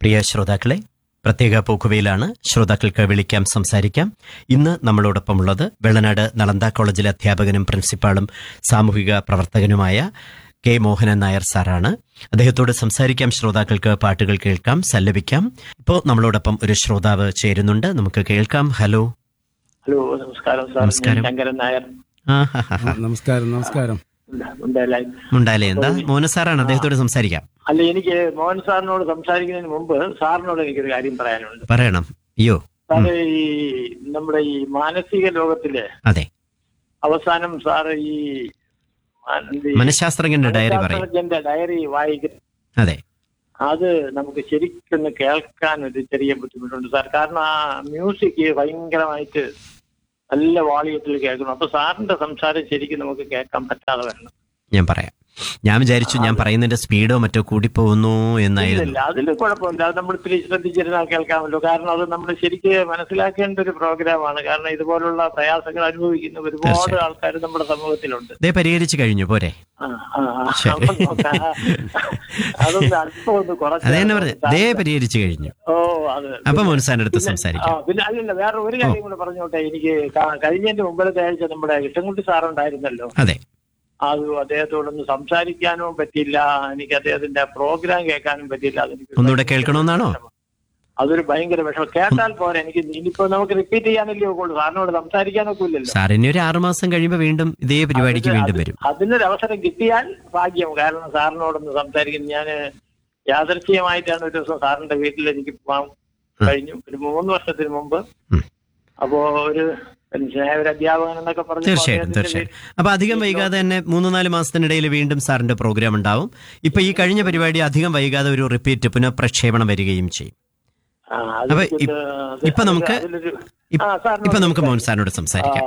പ്രിയ ശ്രോതാക്കളെ പ്രത്യേക പോക്കുവയിലാണ് ശ്രോതാക്കൾക്ക് വിളിക്കാം സംസാരിക്കാം ഇന്ന് നമ്മളോടൊപ്പമുള്ളത് വെള്ളനാട് നളന്ദ കോളേജിലെ അധ്യാപകനും പ്രിൻസിപ്പാളും സാമൂഹിക പ്രവർത്തകനുമായ കെ മോഹനൻ നായർ സാറാണ് അദ്ദേഹത്തോട് സംസാരിക്കാം ശ്രോതാക്കൾക്ക് പാട്ടുകൾ കേൾക്കാം സല്ലപിക്കാം ഇപ്പോൾ നമ്മളോടൊപ്പം ഒരു ശ്രോതാവ് ചേരുന്നുണ്ട് നമുക്ക് കേൾക്കാം ഹലോ ഹലോ നമസ്കാരം സാർ നമസ്കാരം. ഞാൻ ശങ്കരൻ നായർ ആ ഹാ ഹാ ഹാ. നമസ്കാരം നമസ്കാരം ഉണ്ടായില്ല. ഉണ്ടാലേ എന്താ മോന സാറാണ് അദ്ദേഹത്തോട് സംസാരിക്കാം അല്ല എനിക്ക് മോഹൻ സാറിനോട് സംസാരിക്കുന്നതിന് മുമ്പ് സാറിനോട് എനിക്കൊരു കാര്യം പറയാനുണ്ട് പറയണം അയ്യോ സാറ് ഈ നമ്മുടെ ഈ മാനസിക ലോകത്തില് അതെ അവസാനം സാറ് ഈ മനഃശാസ്ത്രജ്ഞന്റെ ഡയറി പറയും മനഃശാസ്ത്രജ്ഞന്റെ ഡയറി വായിക്കുന്ന അതെ അത് നമുക്ക് ശരിക്കൊന്ന് കേൾക്കാൻ ഒരു ചെറിയ ബുദ്ധിമുട്ടുണ്ട് സാർ കാരണം ആ മ്യൂസിക് ഭയങ്കരമായിട്ട് നല്ല വാളിയത്തിൽ കേൾക്കണം അപ്പൊ സാറിന്റെ സംസാരം ശരിക്കും നമുക്ക് കേൾക്കാൻ പറ്റാതെ വരണം ഞാൻ പറയാം ഞാൻ വിചാരിച്ചു ഞാൻ പറയുന്നതിന്റെ സ്പീഡോ മറ്റോ കൂടിപ്പോകുന്നു എന്നായിരുന്നു ഇല്ല അതിൽ കുഴപ്പമില്ല അത് നമ്മൾ ഇത്തിരി ശ്രദ്ധിച്ചിരുന്നാൽ കേൾക്കാമല്ലോ കാരണം അത് നമ്മൾ ശരിക്ക് മനസ്സിലാക്കേണ്ട ഒരു പ്രോഗ്രാമാണ് കാരണം ഇതുപോലുള്ള പ്രയാസങ്ങൾ അനുഭവിക്കുന്ന ഒരുപാട് തീർച്ചയായും. ആൾക്കാർ നമ്മുടെ സമൂഹത്തിലുണ്ട് ദേ പരിഹരിച്ചു കഴിഞ്ഞു പോരെ ആ, ആ, ആ. ശരി. അപ്പം നോക്കാം. അതൊന്ന് അല്പം ഒന്ന് കുറച്ച് അതേ തന്നെ പറഞ്ഞു ദേ പരിഹരിച്ചു കഴിഞ്ഞു ഓ അത് അപ്പൊ മോൻസാന്റെ അടുത്ത് പിന്നെ- ആ, സംസാരിക്കാം പിന്നെ അല്ലല്ല വേറെ ഒരു കാര്യം കൂടെ പറഞ്ഞോട്ടെ എനിക്ക് ക- കഴിഞ്ഞതിന്റെ മുമ്പത്തെ ആഴ്ച നമ്മുടെ കൃഷ്ണൻകുട്ടി സാറുണ്ടായിരുന്നല്ലോ അതെ അത് അദ്ദേഹത്തോടൊന്ന് സംസാരിക്കാനും പറ്റിയില്ല എനിക്ക് അദ്ദേഹത്തിന്റെ പ്രോഗ്രാം കേൾക്കാനും പറ്റിയില്ല അതെനിക്ക് ഒന്നുകൂടെ കേൾക്കണമെന്നാണോ അതൊരു ഭയങ്കര വിഷമം കേട്ടാൽ പോരെ എനിക്ക് ഇനിയിപ്പോ നമുക്ക് റിപ്പീറ്റ് ചെയ്യാനല്ലേ ഒക്കുള്ളൂ സാറിനോട് സംസാരിക്കാനൊക്കെ ഇല്ലല്ലോ സാർ ഇനി ഒരു ആറുമാസം കഴിയുമ്പോൾ വീണ്ടും ഇതേ പരിപാടിക്ക് വീണ്ടും വരും അതിനൊരു അവസരം കിട്ടിയാൽ ഭാഗ്യം കാരണം സാറിനോടൊന്ന് സംസാരിക്കുന്നു ഞാൻ യാദർച്ഛികമായിട്ടാണ് ഒരു ദിവസം സാറിന്റെ വീട്ടിൽ എനിക്ക് പോകാൻ കഴിഞ്ഞു ഒരു മൂന്ന് വർഷത്തിന് മുമ്പ് ഉം. അപ്പോ ഒരു മനുഷ്യനായ ഒരു അധ്യാപകൻ എന്നൊക്കെ പറഞ്ഞു തീർച്ചയായും തീർച്ചയായും അപ്പൊ അധികം വൈകാതെ തന്നെ മൂന്ന് നാല് മാസത്തിനിടയിൽ വീണ്ടും സാറിന്റെ പ്രോഗ്രാം ഉണ്ടാവും ഇപ്പൊ ഈ കഴിഞ്ഞ പരിപാടി അധികം വൈകാതെ ഒരു റിപ്പീറ്റ് പുനഃപ്രക്ഷേപണം വരികയും ചെയ്യും അപ്പൊ ഇപ്- ഇപ്പൊ നമുക്ക് ഇപ്- ഇപ്പൊ നമുക്ക് മോഹൻ സാറിനോട് സംസാരിക്കാം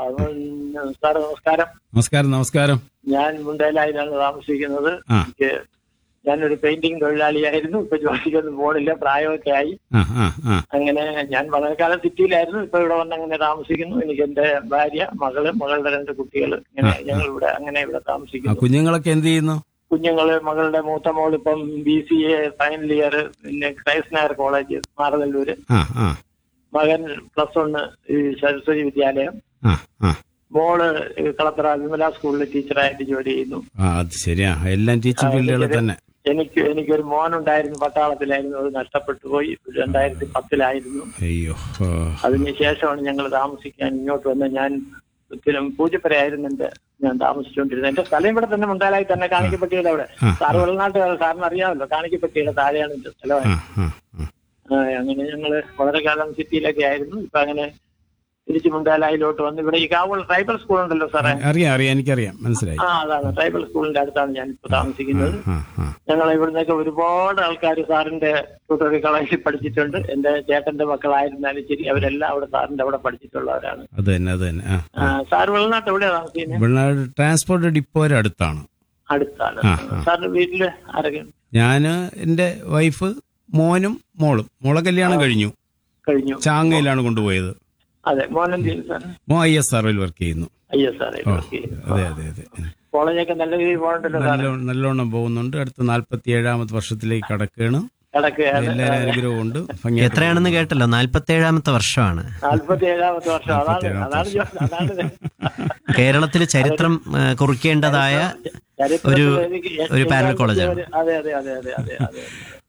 സാറ് നമസ്കാരം നമസ്കാരം നമസ്കാരം ഞാൻ മുണ്ടേലായിലാണ് താമസിക്കുന്നത് ആ. എനിക്ക് ഞാനൊരു പെയിന്റിംഗ് തൊഴിലാളിയായിരുന്നു ഇപ്പൊ ജോലിക്കൊന്നും പോണില്ല പ്രായമൊക്കെ ആയി ആ ആ ആ അങ്ങനെ ഞാൻ വളരെ കാലം സിറ്റിയിലായിരുന്നു ഇപ്പൊ ഇവിടെ വന്ന് അങ്ങനെ താമസിക്കുന്നു എനിക്ക് എന്റെ ഭാര്യ മകള് മകളുടെ രണ്ട് കുട്ടികൾ ഇങ്ങനെ ഞങ്ങൾ ഇവിടെ അങ്ങനെ ഇവിടെ ആ താമസിക്കുന്നു കുഞ്ഞുങ്ങളൊക്കെ എന്ത് ചെയ്യുന്നു കുഞ്ഞുങ്ങള് മകളുടെ മൂത്ത മോൾ ഇപ്പം B C A final year പിന്നെ ക്രൈസ്റ്റ് നായർ കോളേജ് മാറനല്ലൂര് ആ ആ മകൻ പ്ലസ് വണ് ഈ സരസ്വതി വിദ്യാലയം ആ ആ മോള് കളത്തറ വിമല സ്കൂളിൽ ടീച്ചറായിട്ട് ജോലി ചെയ്യുന്നു ആ അത് ശരിയാ എല്ലാം ടീച്ചിങ് ഫീൽഡുകൾ തന്നെ എനിക്ക് എനിക്കൊരു മോനുണ്ടായിരുന്നു പട്ടാളത്തിലായിരുന്നു അത് നഷ്ടപ്പെട്ടു പോയി രണ്ടായിരത്തി പത്തിലായിരുന്നു അയ്യോ ഓ. അതിനുശേഷമാണ് ഞങ്ങൾ താമസിക്കാൻ ഇങ്ങോട്ട് വന്ന് ഞാൻ ഒത്തിരി പൂജപ്പരയായിരുന്നു എന്റെ ഞാൻ താമസിച്ചുകൊണ്ടിരുന്നത് എന്റെ സ്ഥലം ഇവിടെ തന്നെ മുണ്ടാലായി തന്നെ കാണിക്കപ്പെട്ടിയുടെ അവിടെ ആ, സാറ് വെള്ളനാട്ട് സാറിന് അറിയാമല്ലോ കാണിക്കപ്പെട്ടിയുടെ താഴെയാണ് എന്റെ ആ സ്ഥലമായിരുന്നു ആ ആ. ആ, അങ്ങനെ ഞങ്ങള് വളരെ കാലം സിറ്റിയിലൊക്കെ ആയിരുന്നു ഇപ്പൊ അങ്ങനെ തിരിച്ച് മുണ്ടാലായിലോട്ട് വന്ന് ഇവിടെ ഈ കാവൽ ട്രൈബൽ സ്കൂൾ ഉണ്ടല്ലോ സാറേ അറിയാം അറിയാം എനിക്കറിയാം മനസ്സിലായി ആ അതാണ് ട്രൈബൽ സ്കൂളിന്റെ അടുത്താണ് ഞാൻ ഇപ്പൊ താമസിക്കുന്നത് ആ ആ ഞങ്ങൾ ഇവിടുന്നൊക്കെ ഒരുപാട് ആൾക്കാർ സാറിന്റെ ട്യൂട്ടോറിയൽ കളേജിൽ പഠിച്ചിട്ടുണ്ട് എന്റെ ചേട്ടന്റെ മക്കളായിരുന്നാലും ശരി അവരെല്ലാം അവിടെ സാറിന്റെ അവിടെ പഠിച്ചിട്ടുള്ളവരാണ് അത് തന്നെ അത് തന്നെ ആ ആ, സാർ വെള്ളനാട്ട് എവിടെയാ താമസിക്കുന്നത് വെള്ളനാട് ട്രാൻസ്പോർട്ട് ഡിപ്പോയുടെ അടുത്താണ് അടുത്താണ് ആ, ആ. സാറിന്റെ വീട്ടില് ആരൊക്കെയാണ് ഞാന് എന്റെ വൈഫ് മോനും മോളും മോളെ കല്യാണം കഴിഞ്ഞു കഴിഞ്ഞു ചാങ്ങയിലാണ് കൊണ്ടുപോയത് അതെ മോഹനന്തി സാർ മോ ഐ എസ് ആർഒയിൽ വർക്ക് ചെയ്യുന്നു അയ്യോ സാറേ ഓ, അതെ അതെ അതെ കോളേജൊക്കെ നല്ല രീതിയിൽ പോകണ്ടല്ലോ സാർ നല്ല നല്ലോണം പോകുന്നുണ്ട് അടുത്ത നാല്പത്തി ഏഴാമത്തെ വർഷത്തിലേക്ക് കടക്കുകയാണ് കിടക്കുകയാണ് എല്ലാവരും അനുഗ്രഹവും ഉണ്ട് ഭംഗിയായിട്ട് എത്രയാണെന്ന് കേട്ടല്ലോ നാൽപ്പത്തി ഏഴാമത്തെ വർഷമാണ് നാല്പത്തി ഏഴാമത്തെ വർഷം അതാണ് അതാണ് ജോ- അതാണ് കേരളത്തിൽ ചരിത്രം ആ, കുറിക്കേണ്ടതായ ചരിത്രത്തിൽ ഒരു എനിക്ക് ഒരു പാരൽ കോളേജാണ് ഒരു- അതെ അതെ അതെ അതെ അതെ അതെ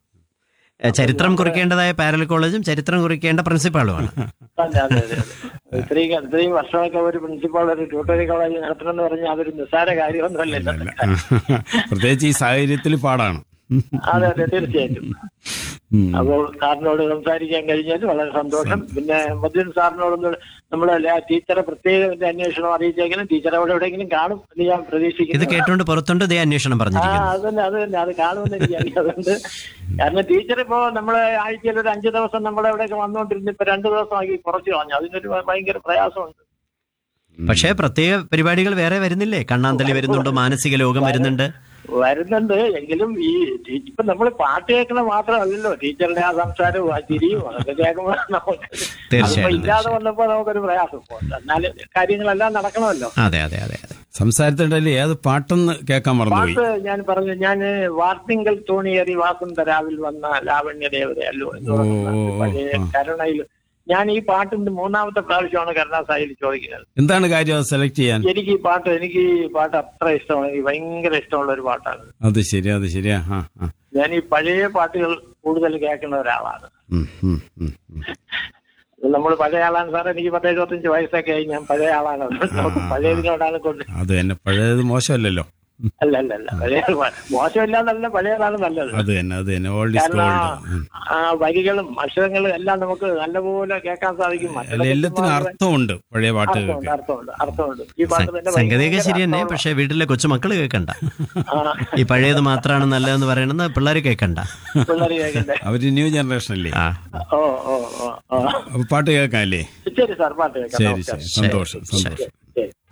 ഏ, ചരിത്രം കുറിക്കേണ്ടതായ പാരൽ കോളേജും ചരിത്രം കുറിക്കേണ്ട പ്രിൻസിപ്പാളുമാണ് അതെ അതെ അതെ അതെ ഇത്രയും ഇത്രയും വർഷമൊക്കെ ഒരു പ്രിൻസിപ്പാൾ ഒരു ട്യൂട്ടോറിയൽ കോളേജ് നടത്തണമെന്ന് പറഞ്ഞാൽ അതൊരു നിസ്സാര കാര്യമൊന്നുമല്ല പ്രത്യേകിച്ച് ഈ സാഹചര്യത്തിൽ പാടാണ് അതെ അതെ തീർച്ചയായിട്ടും ഉം. അപ്പോൾ സാറിനോട് സംസാരിക്കാൻ കഴിഞ്ഞാൽ വളരെ സന്തോഷം പിന്നെ മദ്യൻ സാറിനോടൊന്ന് നമ്മളെ ആ ടീച്ചറെ പ്രത്യേകം ഇതിന്റെ അന്വേഷണം അറിയിച്ചേക്കണം ടീച്ചർ അവിടെ എവിടെയെങ്കിലും കാണും എന്ന് ഞാൻ ഇത് പ്രതീക്ഷിക്കുന്നു കേട്ടുകൊണ്ട് പുറത്തുണ്ട് ഇതേ അന്വേഷണം ആ പറഞ്ഞിരിക്കുന്നു അത് തന്നെ അത് തന്നെ അത് കാണുമെന്ന് എനിക്ക് അറിയാം അതുകൊണ്ട് കാരണം ടീച്ചർ ഇപ്പോ നമ്മളെ ആഴ്ചയിൽ ഒരു അഞ്ചു ദിവസം നമ്മളെ ഇവിടെയൊക്കെ വന്നുകൊണ്ടിരുന്ന ഇപ്പൊ രണ്ടു ദിവസമാക്കി കുറച്ച് കളഞ്ഞു അതിനൊരു ഭയങ്കര പ്രയാസമുണ്ട് പക്ഷേ പ്രത്യേക പരിപാടികൾ വേറെ വരുന്നില്ലേ കണ്ണാന്തലി വരുന്നുണ്ട് മാനസിക ലോകം വരുന്നുണ്ട് വരുന്നുണ്ട് എങ്കിലും ഈ ടീ- ഇപ്പൊ നമ്മൾ പാട്ട് കേൾക്കണ മാത്രമല്ലല്ലോ ടീച്ചറുടെ ആ സംസാരവും ആ ചിരിയും അതൊക്കെ കേൾക്കുമ്പോൾ നമുക്ക് തീർച്ചയായും, അതിപ്പോ ഇല്ലാതെ വന്നപ്പോ നമുക്കൊരു പ്രയാസം എന്നാലും കാര്യങ്ങളെല്ലാം നടക്കണമല്ലോ അതെ അതെ അതെ അതെ സംസാരത്തിനിടയിൽ ഏത് പാട്ടെന്ന് കേൾക്കാൻ മറന്നുപോയി പാട്ട് ഞാൻ പറഞ്ഞു ഞാൻ വാർത്തിങ്കൽ തോണിയേറി വാസുന്തരാവിൽ വന്ന ലാവണ്യ ദേവതയല്ലോ എന്ന് ഓ, പറയുന്ന ഓ, ഓ, പഴയ ആ. കരുണയിൽ ഞാൻ ഈ പാട്ടിന്റെ മൂന്നാമത്തെ പ്രാവശ്യമാണ് കരുണാസായിൽ ചോദിക്കുന്നത് എന്താണ് കാര്യം അത് സെലക്ട് ചെയ്യാൻ എനിക്ക് ഈ പാട്ട് എനിക്ക് ഈ പാട്ട് അത്ര ഇഷ്ടമാണ് എനിക്ക് ഭയങ്കര ഇഷ്ടമുള്ള ഒരു പാട്ടാണ് അത് ശരി അത് ശരിയാ ആ ആ ഞാൻ ഈ പഴയ പാട്ടുകൾ കൂടുതൽ കേൾക്കുന്ന ഒരാളാണ് ഉം, ഉം, ഉം, ഉം. നമ്മൾ പഴയ ആളാണ് സാർ എനിക്ക് പത്ത് എഴുപത്തഞ്ച് വയസ്സൊക്കെ ആയി ഞാൻ പഴയ ആളാണ് നമുക്ക് പഴയതിനോടാണ് കൊണ്ട് അത് തന്നെ പഴയത് മോശമല്ലല്ലോ ഉം. അല്ല അല്ല അല്ല പഴയ മോശമില്ല എന്നല്ല പഴയതാണ് നല്ലത് അത് തന്നെ അത് തന്നെ ഓൾഡ് ഈസ് കാരണം ഗോൾഡ് ആ വരികളും അക്ഷരങ്ങളും എല്ലാം നമുക്ക് നല്ലപോലെ കേൾക്കാൻ സാധിക്കും അല്ല മറ്റുള്ള എല്ലാത്തിനും കൃത്യമായ അർത്ഥമുണ്ട് പഴയ അർത്ഥമുണ്ട് പാട്ടുകൾക്ക് അർത്ഥമുണ്ട് അർത്ഥമുണ്ട് ഈ പാട്ട് തന്നെ സംഗതിയൊക്കെ ഭയങ്കര ശരി തന്നെ അർത്ഥമുള്ള- പക്ഷെ വീട്ടിലെ കൊച്ചുമക്കള് കേൾക്കണ്ട ആ, ഈ പഴയത് മാത്രമാണ് നല്ലതെന്ന് പറയണത് പിള്ളേർ കേൾക്കണ്ട പിള്ളേര് കേൾക്കണ്ടേ അവര് ന്യൂ ജനറേഷൻ അല്ലേ ആ ഓ ഓ ഓ ഓ അപ്പൊ പാട്ട് കേൾക്കാം അല്ലേ ശരി സാർ പാട്ട് കേൾക്കാം ശരി നമസ്കാരം. ശരി സന്തോഷം ശരി. സന്തോഷം ശരി